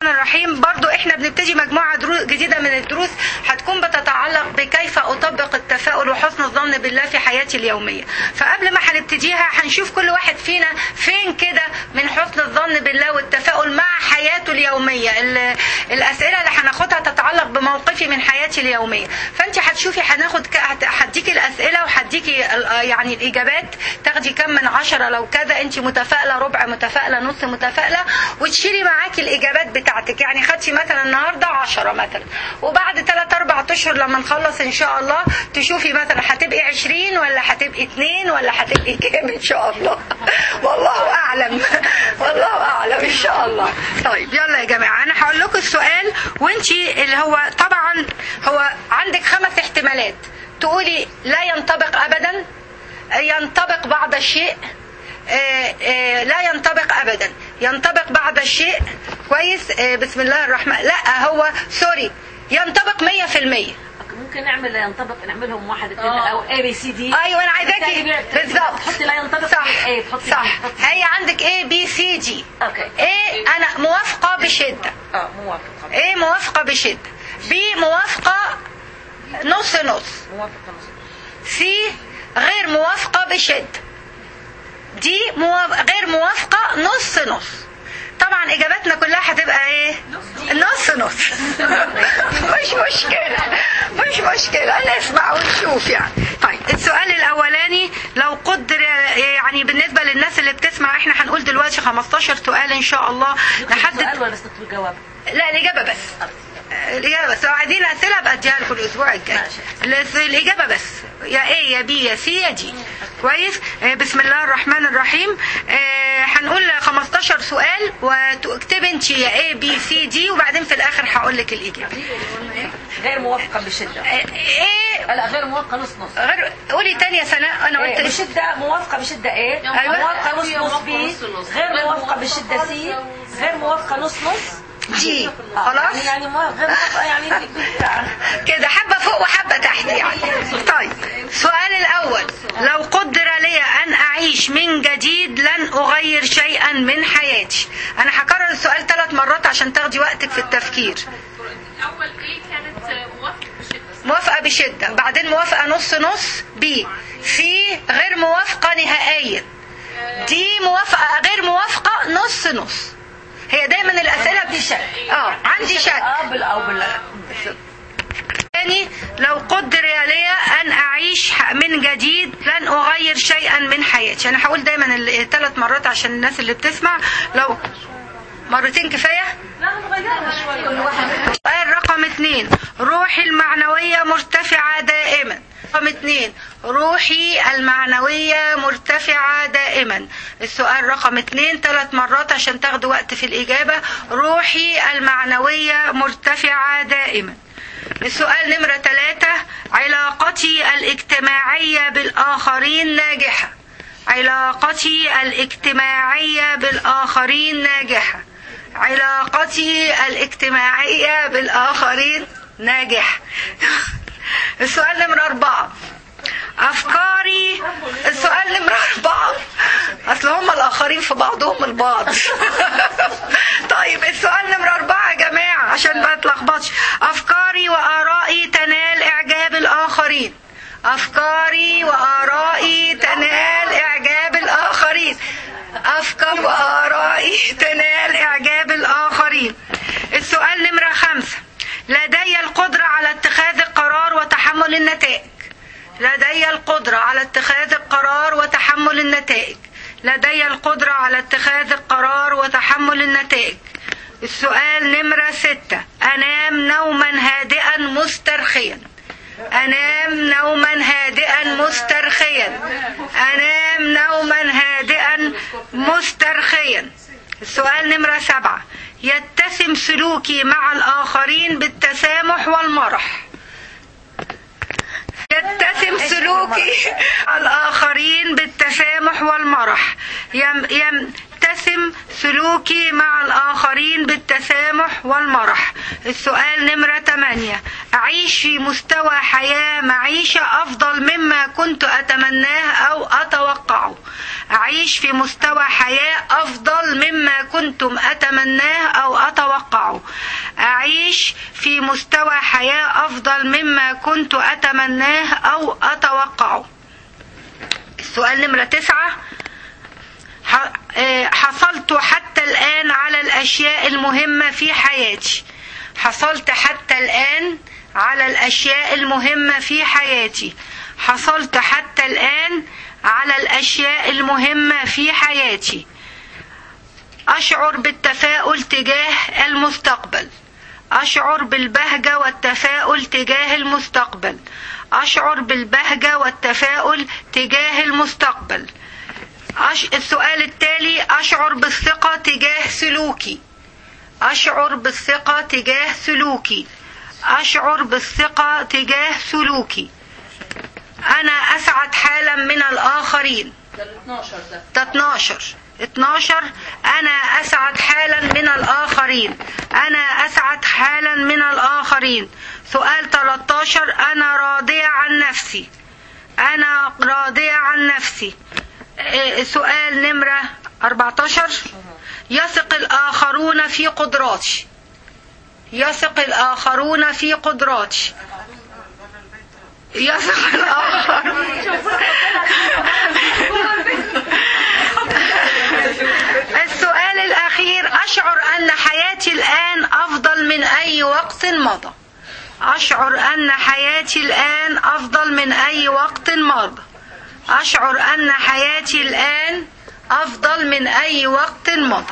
الرحيم برضو احنا بنبتدي مجموعة دروس جديدة من الدروس هتكون بتتعلق بكيف اطبق التفاؤل وحسن الظن بالله في حياتي اليومية فقبل ما هنبتديها هنشوف كل واحد فينا فين كده من حسن الظن بالله والتفاؤل مع حياته اليومية ال- الاسئلة اللي هناخدها تتعلق بموقفي من حياتي اليومية فانت هتشوفي هناخد ك- هت- هديكي الاسئلة وهديكي ال- يعني الاجابات تاخدي كم من عشرة لو كذا انت متفائلة ربع متفائلة نص متفائلة وتشيلي معاكي الاجابات بتاعتك يعني خدتي مثلا النهارده 10 مثلا وبعد 3 4 اشهر لما نخلص ان شاء الله تشوفي مثلا هتبقي 20 ولا هتبقي 2 ولا هتبقي كام ان شاء الله والله اعلم والله اعلم ان شاء الله طيب يلا يا جماعه انا هقول لكم السؤال وانت اللي هو طبعا هو عندك خمس احتمالات تقولي لا ينطبق ابدا ينطبق بعض الشيء آه، آه، لا ينطبق ابدا ينطبق بعض الشيء كويس آه، بسم الله الرحمن لا هو سوري ينطبق 100% ممكن نعمل لا ينطبق نعملهم واحد اثنين او اي بي سي دي ايوه انا عايزاكي بالظبط تحطي لا ينطبق صح ايه تحطي صح هي عندك اي بي سي دي اوكي ايه انا موافقه بشده اه موافقه ايه موافقه بشده بي موافقه نص نص موافقه نص سي غير موافقة بشدة دي موافق غير موافقة نص نص طبعا اجاباتنا كلها هتبقى ايه نص نص مش مشكلة مش مشكلة نسمع ونشوف يعني طيب السؤال الاولاني لو قدر يعني بالنسبة للناس اللي بتسمع احنا هنقول دلوقتي 15 سؤال ان شاء الله نحدد نحدد ولا بس نكتب الجواب لا الإجابة بس الإجابة بس لو عايزين أسئلة أبقى أديها لكم الأسبوع الجاي الأس- الإجابة بس يا إيه يا بي يا سي يا دي كويس آه، بسم الله الرحمن الرحيم آه، هنقول 15 سؤال وتكتب أنت يا إيه بي سي دي وبعدين في الآخر هقول لك الإجابة غير موافقه بشده آه، إيه لا غير موافقه نص نص غير قولي تاني يا سناء أنا إيه قلت بشده موافقه بشده ايه أيوة. موافقه نص نص بي غير موافقه بشده سي غير موافقه نص نص دي آه، خلاص يعني يعني مو- غير موافقه يعني كده حبة فوق وحبة تحت يعني طيب السؤال الأول لو قدر لي أن أعيش من جديد لن أغير شيئا من حياتي أنا هكرر السؤال ثلاث مرات عشان تاخدي وقتك في التفكير الاول ايه كانت موافقه بشده موافقة بشدة بعدين موافقة نص نص بي سي غير موافقة نهائيا دي موافقة غير موافقة نص نص هي دايما الأسئلة عندي شك. اه عندي شك اه بال او بال تاني لو قدر لي أن أعيش من جديد لن أغير شيئا من حياتي أنا هقول دايما الثلاث مرات عشان الناس اللي بتسمع لو مرتين كفاية لا نغيرها شوي كل واحد السؤال رقم اثنين روحي المعنوية مرتفعة دائما رقم اثنين روحي المعنوية مرتفعة دائما السؤال رقم اثنين ثلاث مرات عشان تاخدوا وقت في الإجابة روحي المعنوية مرتفعة دائما السؤال نمرة ثلاثة علاقتي الاجتماعية بالآخرين ناجحة علاقتي الاجتماعية بالآخرين ناجحة علاقتي الاجتماعية بالآخرين ناجحة السؤال نمرة أربعة أفكاري السؤال نمرة أربعة أصل هم الآخرين في بعضهم البعض طيب السؤال نمرة أربعة يا جماعة عشان ما تلخبطش أفكاري وآرائي تنال إعجاب الآخرين أفكاري وآرائي تنال إعجاب الآخرين أفكار وآرائي تنال إعجاب الآخرين السؤال نمرة خمسة لدي القدرة على اتخاذ القرار وتحمل النتائج لدي القدرة على اتخاذ القرار وتحمل النتائج لدي القدرة على اتخاذ القرار وتحمل النتائج السؤال نمرة ستة أنام نوما هادئا مسترخيا أنام نوما هادئا مسترخيا أنام نوما هادئا مسترخيا السؤال نمرة سبعة يتسم سلوكي مع الآخرين بالتسامح والمرح يتسم سلوكي مع الآخرين بالتسامح والمرح يم يمتسم سلوكي مع الآخرين بالتسامح والمرح السؤال نمرة 8 أعيش في مستوى حياة معيشة أفضل مما كنت أتمناه أو أتوقعه أعيش في مستوى حياة أفضل مما كنتم أتمناه أو أتوقعه أعيش في مستوى حياة أفضل مما كنت أتمناه أو أتوقعه السؤال نمرة تسعة ح- آه، حصلت حتى الآن على الأشياء المهمة في حياتي حصلت حتى الآن على الأشياء المهمة في حياتي حصلت حتى الآن على الأشياء المهمة في حياتي أشعر بالتفاؤل تجاه المستقبل أشعر بالبهجة والتفاؤل تجاه المستقبل أشعر بالبهجة والتفاؤل تجاه المستقبل أش... السؤال التالي أشعر بالثقة تجاه سلوكي أشعر بالثقة تجاه سلوكي أشعر بالثقة تجاه سلوكي أنا أسعد حالا من الآخرين ده ال 12 ده ده 12 12 أنا أسعد حالا من الآخرين أنا أسعد حالا من الآخرين سؤال 13 أنا راضية عن نفسي أنا راضية عن نفسي إيه، سؤال نمرة 14 يثق الآخرون في قدراتي يثق الآخرون في قدراتي يثق الآخرون السؤال الأخير أشعر أن حياتي الآن أفضل من أي وقت مضى أشعر أن حياتي الآن أفضل من أي وقت مضى أشعر أن حياتي الآن أفضل من أي وقت مضى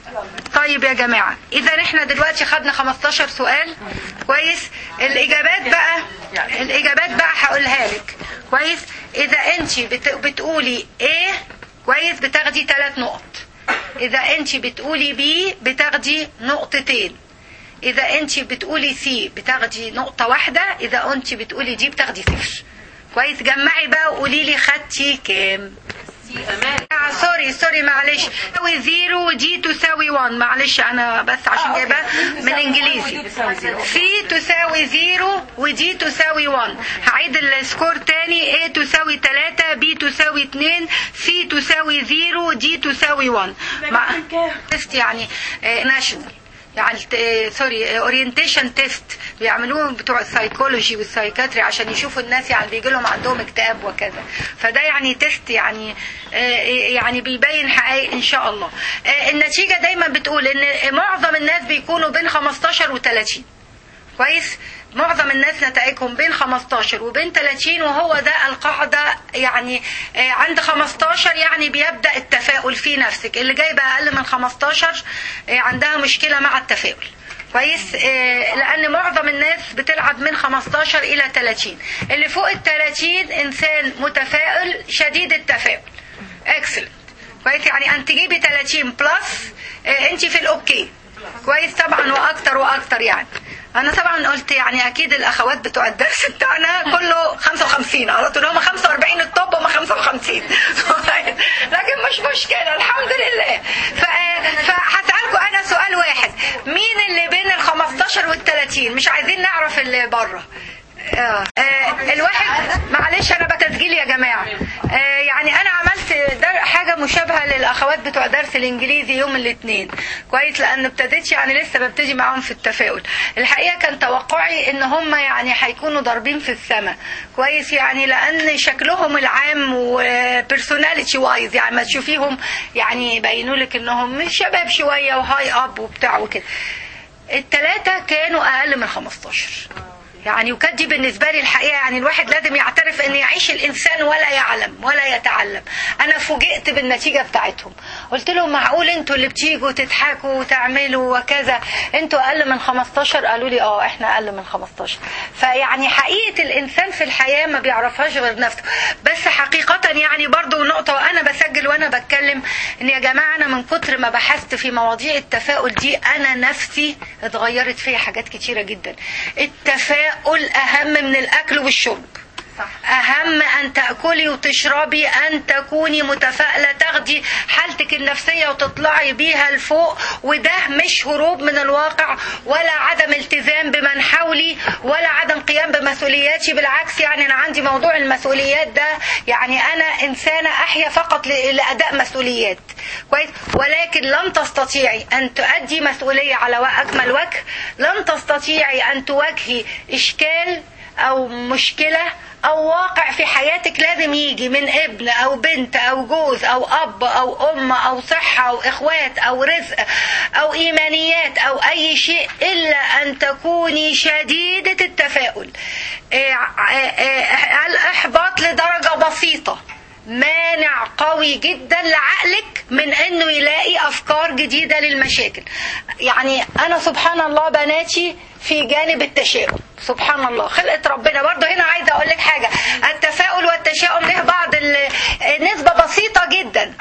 طيب يا جماعة إذا إحنا دلوقتي خدنا 15 سؤال كويس الإجابات بقى الإجابات بقى هقولها لك كويس إذا أنت بت- بتقولي إيه كويس بتاخدي ثلاث نقط إذا أنت بتقولي بي بتاخدي نقطتين إذا أنت بتقولي سي بتاخدي نقطة واحدة إذا أنت بتقولي دي بتاخدي صفر كويس جمعي بقى وقولي لي خدتي كام آه، سوري سوري معلش تساوي زيرو ودي تساوي 1 معلش انا بس عشان جايبها من انجليزي سي تساوي زيرو ودي تساوي 1 هعيد السكور تاني A تساوي 3 B تساوي 2 C تساوي زيرو دي تساوي 1 مع تيست يعني ناشونال يعني ت- سوري اورينتيشن تيست بيعملوه بتوع السايكولوجي والسايكاتري عشان يشوفوا الناس يعني بيجي لهم عندهم اكتئاب وكذا فده يعني تيست يعني آه، يعني بيبين حقائق ان شاء الله آه، النتيجه دايما بتقول ان معظم الناس بيكونوا بين 15 و30 كويس معظم الناس نتائجهم بين 15 وبين 30 وهو ده القاعدة يعني آه، عند 15 يعني بيبدأ التفاؤل في نفسك اللي جايبة أقل من 15 آه، عندها مشكلة مع التفاؤل كويس آه، لأن معظم الناس بتلعب من 15 إلى 30 اللي فوق ال 30 إنسان متفائل شديد التفاؤل اكسلنت كويس يعني أن تجيبي 30 بلس أنت في الأوكي كويس طبعا واكتر واكتر يعني انا طبعا قلت يعني اكيد الاخوات بتوع الدرس بتاعنا كله 55 على طول هم 45 الطب هم 55 لكن مش مشكله الحمد لله ف- فهسالكم انا سؤال واحد مين اللي بين ال 15 وال 30 مش عايزين نعرف اللي بره آه. آه. الواحد معلش انا بتسجيل يا جماعه آه. يعني انا عملت در... حاجه مشابهه للاخوات بتوع درس الانجليزي يوم الاثنين كويس لان ابتديت يعني لسه ببتدي معاهم في التفاؤل الحقيقه كان توقعي ان هم يعني هيكونوا ضاربين في السماء كويس يعني لان شكلهم العام وبيرسوناليتي وايز يعني ما تشوفيهم يعني يبينوا لك انهم شباب شويه وهاي اب وبتاع وكده الثلاثه كانوا اقل من 15 يعني وكانت دي بالنسبه لي الحقيقه يعني الواحد لازم يعترف ان يعيش الانسان ولا يعلم ولا يتعلم انا فوجئت بالنتيجه بتاعتهم قلت لهم معقول انتوا اللي بتيجوا تضحكوا وتعملوا وكذا انتوا اقل من 15 قالوا لي اه احنا اقل من 15 فيعني حقيقه الانسان في الحياه ما بيعرفهاش غير نفسه بس حقيقه يعني برضو نقطه وانا بسجل وانا بتكلم ان يا جماعه انا من كتر ما بحثت في مواضيع التفاؤل دي انا نفسي اتغيرت فيا حاجات كتيره جدا التفاؤل اهم من الاكل والشرب اهم ان تاكلي وتشربي ان تكوني متفائله تاخدي حالتك النفسيه وتطلعي بيها لفوق وده مش هروب من الواقع ولا عدم التزام بمن حولي ولا عدم قيام بمسؤولياتي بالعكس يعني انا عندي موضوع المسؤوليات ده يعني انا انسانه احيا فقط ل- لاداء مسؤوليات كويس ولكن لن تستطيعي ان تؤدي مسؤوليه على اكمل وجه لن تستطيعي ان تواجهي اشكال او مشكله او واقع في حياتك لازم يجي من ابن او بنت او جوز او اب او ام او صحه او اخوات او رزق او ايمانيات او اي شيء الا ان تكوني شديده التفاؤل إيه، إيه، الاحباط لدرجه بسيطه مانع قوي جدا لعقلك من انه يلاقي افكار جديده للمشاكل يعني انا سبحان الله بناتي في جانب التشاؤم سبحان الله خلقة ربنا برضه هنا عايزه اقول لك حاجه التفاؤل والتشاؤم له بعض ال- نسبه بسيطه جدا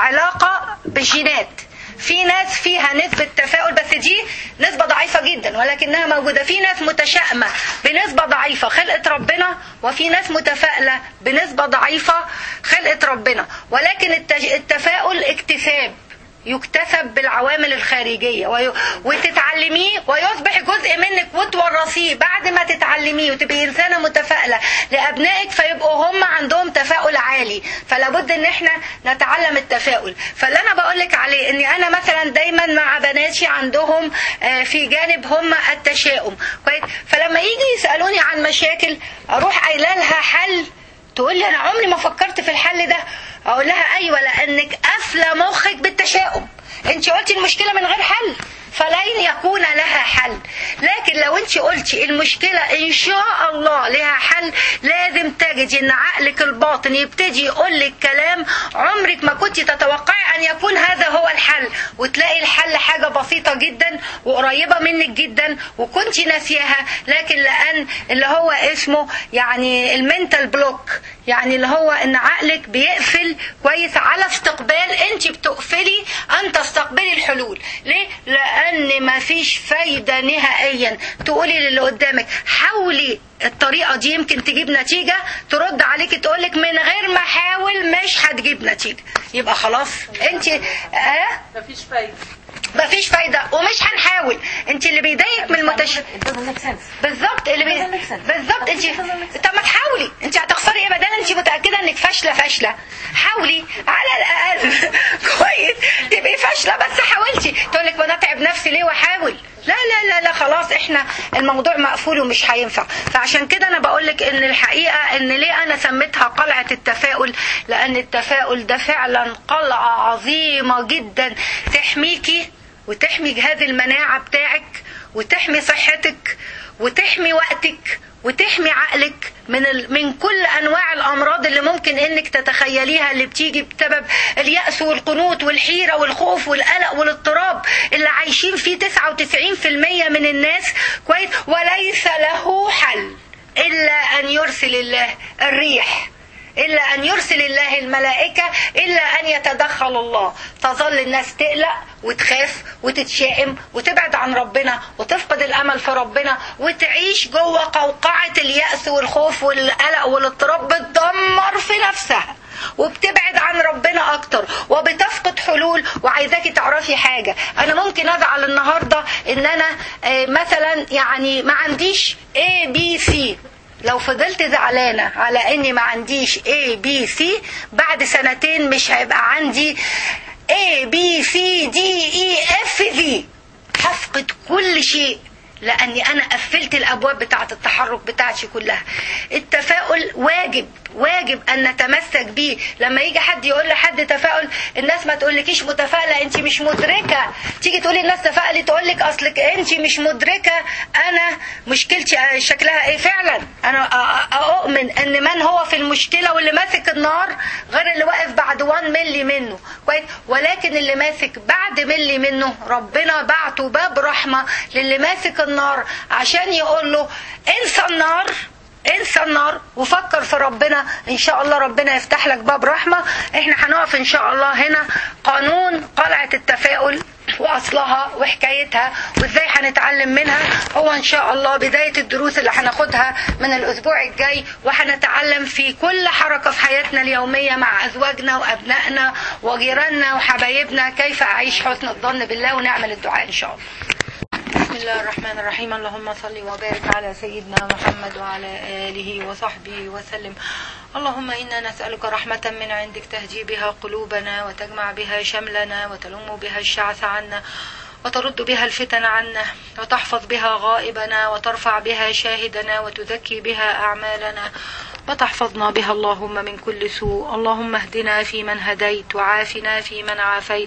علاقه بالجينات في ناس فيها نسبة تفاؤل بس دي نسبة ضعيفة جدا ولكنها موجودة في ناس متشائمة بنسبة ضعيفة خلقة ربنا وفي ناس متفائلة بنسبة ضعيفة خلقة ربنا ولكن التج- التفاؤل اكتساب يكتسب بالعوامل الخارجية وي... وتتعلميه ويصبح جزء منك وتورثيه بعد ما تتعلميه وتبقي إنسانة متفائلة لأبنائك فيبقوا هم عندهم تفاؤل عالي فلا بد إن احنا نتعلم التفاؤل فاللي أنا بقولك عليه إني أنا مثلا دايما مع بناتي عندهم آه، في جانب هم التشاؤم كويس فلما يجي يسألوني عن مشاكل أروح قايله لها حل تقول لي انا عمري ما فكرت في الحل ده اقول لها ايوه لانك قافله مخك بالتشاؤم انت قلتي المشكله من غير حل فلن يكون لها حل لكن لو انت قلتي المشكلة ان شاء الله لها حل لازم تجدي ان عقلك الباطن يبتدي يقول لك كلام عمرك ما كنت تتوقعي ان يكون هذا هو الحل وتلاقي الحل حاجة بسيطة جدا وقريبة منك جدا وكنت ناسياها لكن لان اللي هو اسمه يعني المنتال بلوك يعني اللي هو ان عقلك بيقفل كويس على استقبال انت بتقفلي ان تستقبلي الحلول ليه لان ما فيش فايدة نهائيا تقولي للي قدامك حاولي الطريقة دي يمكن تجيب نتيجة ترد عليك تقولك من غير ما احاول مش هتجيب نتيجة يبقى خلاص انت اه مفيش فايده مفيش فايدة ومش هنحاول انت اللي بيضايقك من المتش It doesn't make sense. بالظبط اللي بي... doesn't make sense. بالظبط انت It doesn't make sense. طب ما تحاولي انت هتخسري ايه بدل انت متاكده انك فاشله فاشله حاولي على الاقل كويس تبقي فاشله بس حاولتي تقول لك ما انا اتعب نفسي ليه واحاول لا لا لا لا خلاص احنا الموضوع مقفول ومش هينفع فعشان كده انا بقول لك ان الحقيقه ان ليه انا سميتها قلعه التفاؤل لان التفاؤل ده فعلا قلعه عظيمه جدا تحميكي وتحمي جهاز المناعه بتاعك وتحمي صحتك وتحمي وقتك وتحمي عقلك من ال... من كل انواع الامراض اللي ممكن انك تتخيليها اللي بتيجي بسبب اليأس والقنوط والحيرة والخوف والقلق والاضطراب اللي عايشين فيه 99% من الناس كويس وليس له حل الا ان يرسل الله الريح إلا أن يرسل الله الملائكة إلا أن يتدخل الله تظل الناس تقلق وتخاف وتتشائم وتبعد عن ربنا وتفقد الأمل في ربنا وتعيش جوه قوقعة اليأس والخوف والقلق والاضطراب بتدمر في نفسها وبتبعد عن ربنا اكتر وبتفقد حلول وعايزاكي تعرفي حاجة انا ممكن ازعل النهاردة ان انا آه، مثلا يعني ما عنديش A B C لو فضلت زعلانة على اني ما عنديش A B C بعد سنتين مش هيبقى عندي A B C D E F V هفقد كل شيء لاني انا قفلت الابواب بتاعه التحرك بتاعتي كلها التفاؤل واجب واجب ان نتمسك بيه لما يجي حد يقول لحد تفاؤل الناس ما تقولكيش متفائله انت مش مدركه تيجي تقولي الناس تفائلي تقولك اصلك انت مش مدركه انا مشكلتي شكلها ايه فعلا انا أ- أ- اؤمن ان من هو في المشكله واللي ماسك النار غير اللي واقف بعد 1 ملي منه كويس ولكن اللي ماسك بعد ملي منه ربنا بعته باب رحمه للي ماسك النار عشان يقول له انسى النار انسى النار وفكر في ربنا ان شاء الله ربنا يفتح لك باب رحمه احنا هنقف ان شاء الله هنا قانون قلعه التفاؤل واصلها وحكايتها وازاي هنتعلم منها هو ان شاء الله بدايه الدروس اللي هناخدها من الاسبوع الجاي وهنتعلم في كل حركه في حياتنا اليوميه مع ازواجنا وابنائنا وجيراننا وحبايبنا كيف اعيش حسن الظن بالله ونعمل الدعاء ان شاء الله بسم الله الرحمن الرحيم اللهم صل وبارك على سيدنا محمد وعلى آله وصحبه وسلم اللهم إنا نسألك رحمة من عندك تهدي بها قلوبنا وتجمع بها شملنا وتلم بها الشعث عنا وترد بها الفتن عنا وتحفظ بها غائبنا وترفع بها شاهدنا وتزكي بها أعمالنا وتحفظنا بها اللهم من كل سوء اللهم اهدنا فيمن هديت وعافنا فيمن عافيت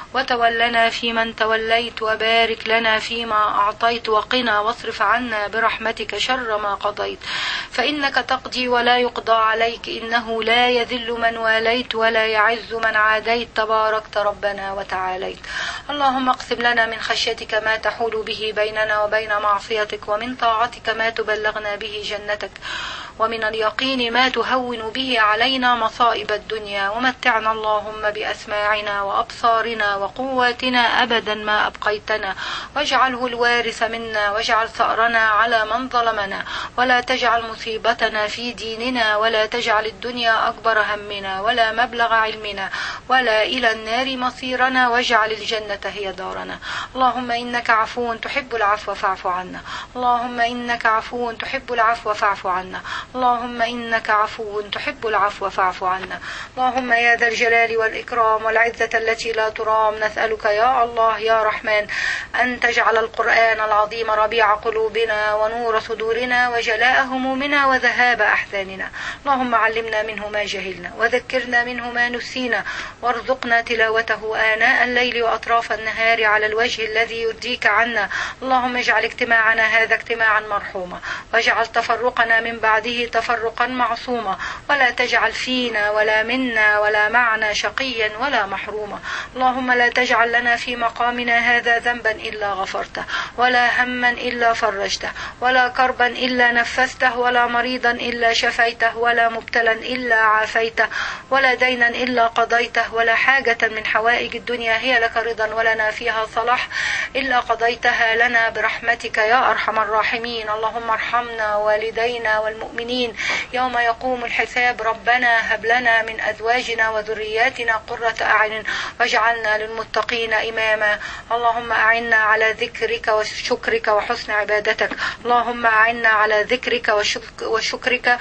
وتولنا فيمن توليت وبارك لنا فيما أعطيت وقنا واصرف عنا برحمتك شر ما قضيت فإنك تقضي ولا يقضى عليك إنه لا يذل من واليت ولا يعز من عاديت تباركت ربنا وتعاليت اللهم اقسم لنا من خشيتك ما تحول به بيننا وبين معصيتك ومن طاعتك ما تبلغنا به جنتك ومن اليقين ما تهون به علينا مصائب الدنيا ومتعنا اللهم بأسماعنا وأبصارنا وقواتنا أبدا ما أبقيتنا واجعله الوارث منا واجعل ثأرنا على من ظلمنا ولا تجعل مصيبتنا في ديننا ولا تجعل الدنيا أكبر همنا ولا مبلغ علمنا ولا إلى النار مصيرنا واجعل الجنة هي دارنا اللهم إنك عفو تحب العفو فاعف عنا اللهم إنك عفو تحب العفو فاعف عنا اللهم إنك عفو تحب العفو فاعف عنا اللهم يا ذا الجلال والإكرام والعزة التي لا ترام نسألك يا الله يا رحمن أن تجعل القرآن العظيم ربيع قلوبنا ونور صدورنا وجلاء همومنا وذهاب أحزاننا اللهم علمنا منه ما جهلنا وذكرنا منه ما نسينا وارزقنا تلاوته آناء الليل وأطراف النهار على الوجه الذي يرضيك عنا اللهم اجعل اجتماعنا هذا اجتماعا مرحوما واجعل تفرقنا من بعده تفرقا معصوما ولا تجعل فينا ولا منا ولا معنا شقيا ولا محروما اللهم لا تجعل لنا في مقامنا هذا ذنبا إلا غفرته ولا هما إلا فرجته ولا كربا إلا نفسته ولا مريضا إلا شفيته ولا مبتلا إلا عافيته ولا دينا إلا قضيته ولا حاجة من حوائج الدنيا هي لك رضا ولنا فيها صلاح إلا قضيتها لنا برحمتك يا أرحم الراحمين اللهم ارحمنا والدينا والمؤمنين يوم يقوم الحساب ربنا هب لنا من أزواجنا وذرياتنا قرة أعين واجعلنا للمتقين إماما اللهم أعنا على ذكرك وشكرك وحسن عبادتك اللهم أعنا على ذكرك وشك- وشكرك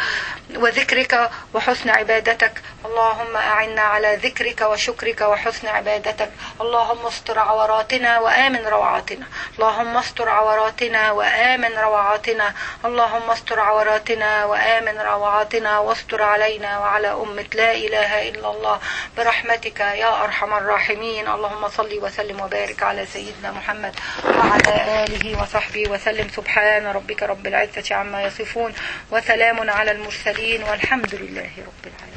وذكرك وحسن عبادتك اللهم أعنا على ذكرك وشكرك وحسن عبادتك اللهم استر عوراتنا وآمن روعاتنا اللهم استر عوراتنا وآمن روعاتنا اللهم استر عوراتنا وآمن روعاتنا واستر علينا وعلى أمة لا إله إلا الله برحمتك يا أرحم الراحمين اللهم صل وسلم وبارك على سيدنا محمد وعلى آله وصحبه وسلم سبحان ربك رب العزة عما يصفون وسلام على المرسلين والحمد لله رب العالمين